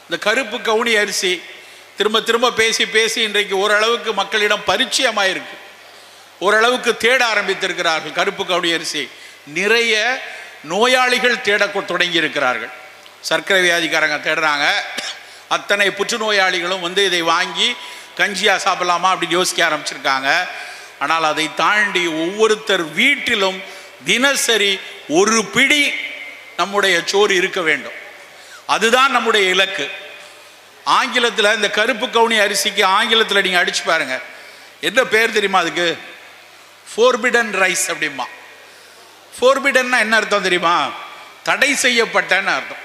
இந்த கருப்பு கவுனி அரிசி திரும்ப திரும்ப பேசி பேசி இன்றைக்கு ஓரளவுக்கு மக்களிடம் பரிச்சயமாக இருக்கு ஓரளவுக்கு தேட ஆரம்பித்திருக்கிறார்கள் கருப்பு கவுனி அரிசி நிறைய நோயாளிகள் தேட கொ- தொடங்கி இருக்கிறார்கள் சர்க்கரை வியாதிக்காரங்க தேடுறாங்க அத்தனை புற்றுநோயாளிகளும் வந்து இதை வாங்கி கஞ்சியா சாப்பிடலாமா அப்படின்னு யோசிக்க ஆரம்பிச்சிருக்காங்க ஆனால் அதை தாண்டி ஒவ்வொருத்தர் வீட்டிலும் தினசரி ஒரு பிடி நம்முடைய சோறு இருக்க வேண்டும் அதுதான் நம்முடைய இலக்கு ஆங்கிலத்தில் இந்த கருப்பு கவுனி அரிசிக்கு ஆங்கிலத்தில் நீங்கள் அடிச்சு பாருங்க என்ன பேர் தெரியுமா அதுக்கு ஃபோர்பிடன் ரைஸ் அப்படிமா ஃபோர்பிடன்னா என்ன அர்த்தம் தெரியுமா தடை செய்யப்பட்டன்னு அர்த்தம்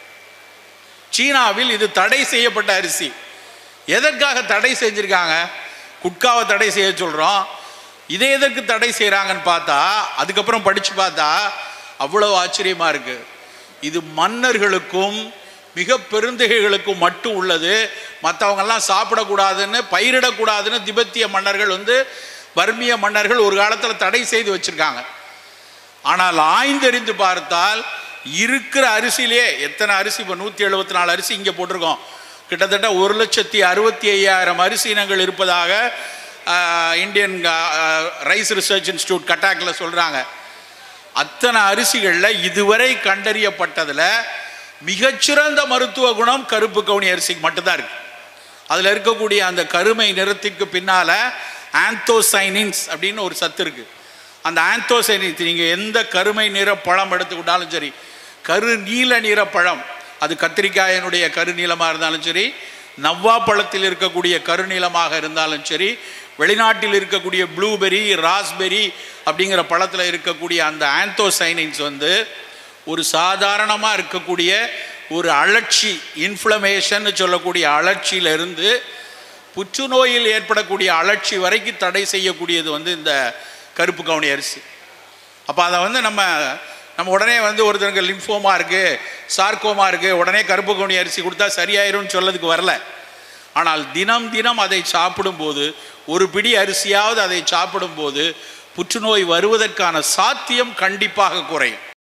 சீனாவில் இது தடை செய்யப்பட்ட அரிசி எதற்காக தடை செஞ்சிருக்காங்க குட்காவை தடை செய்ய சொல்கிறோம் இதை எதற்கு தடை செய்கிறாங்கன்னு பார்த்தா அதுக்கப்புறம் படித்து பார்த்தா அவ்வளோ ஆச்சரியமாக இருக்குது இது மன்னர்களுக்கும் மிக பெருந்தகைகளுக்கும் மட்டும் உள்ளது மற்றவங்கெல்லாம் சாப்பிடக்கூடாதுன்னு பயிரிடக்கூடாதுன்னு திபெத்திய மன்னர்கள் வந்து பர்மிய மன்னர்கள் ஒரு காலத்தில் தடை செய்து வச்சுருக்காங்க ஆனால் ஆய்ந்தறிந்து பார்த்தால் இருக்கிற அரிசியிலே எத்தனை அரிசி இப்போ நூற்றி எழுபத்தி நாலு அரிசி இங்கே போட்டிருக்கோம் கிட்டத்தட்ட ஒரு லட்சத்தி அறுபத்தி ஐயாயிரம் அரிசி இனங்கள் இருப்பதாக ah, Indian ah, rice research institute கட்டாக்கில் சொல்கிறாங்க அத்தனை அரிசிகளில் இதுவரை கண்டறியப்பட்டதில் மிகச்சிறந்த மருத்துவ குணம் கருப்பு கவுனி அரிசிக்கு மட்டும்தான் இருக்கு அதில் இருக்கக்கூடிய அந்த கருமை நிறத்திற்கு பின்னால் ஆந்தோசைனின்ஸ் அப்படின்னு ஒரு சத்து இருக்கு அந்த ஆந்தோசைனின்ஸ் நீங்கள் எந்த கருமை நிற பழம் எடுத்துக்கிட்டாலும் சரி கரு நீல நிற பழம் அது கத்திரிக்காயினுடைய கருநீளமாக இருந்தாலும் சரி நவ்வா பழத்தில் இருக்கக்கூடிய கருநீளமாக இருந்தாலும் சரி வெளிநாட்டில் இருக்கக்கூடிய ப்ளூபெரி ராஸ்பெரி அப்படிங்கிற பழத்தில் இருக்கக்கூடிய அந்த ஆந்தோசைனின்ஸ் வந்து ஒரு சாதாரணமாக இருக்கக்கூடிய ஒரு அழற்சி இன்ஃப்ளமேஷன் சொல்லக்கூடிய அழற்சியிலிருந்து புற்றுநோயில் ஏற்படக்கூடிய அழற்சி வரைக்கும் தடை செய்யக்கூடியது வந்து இந்த கருப்பு கவுனி அரிசி அப்போ அதை வந்து நம்ம நம்ம உடனே வந்து ஒருத்தருக்கு லிம்ஃபோமா இருக்குது சார்கோமா இருக்குது உடனே கருப்பு கவுனி அரிசி கொடுத்தா சரியாயிரும்னு சொல்லதுக்கு வரல ஆனால் தினம் தினம் அதை சாப்பிடும்போது ஒரு பிடி அரிசியாவது அதை சாப்பிடும்போது புற்றுநோய் வருவதற்கான சாத்தியம் கண்டிப்பாக குறையும்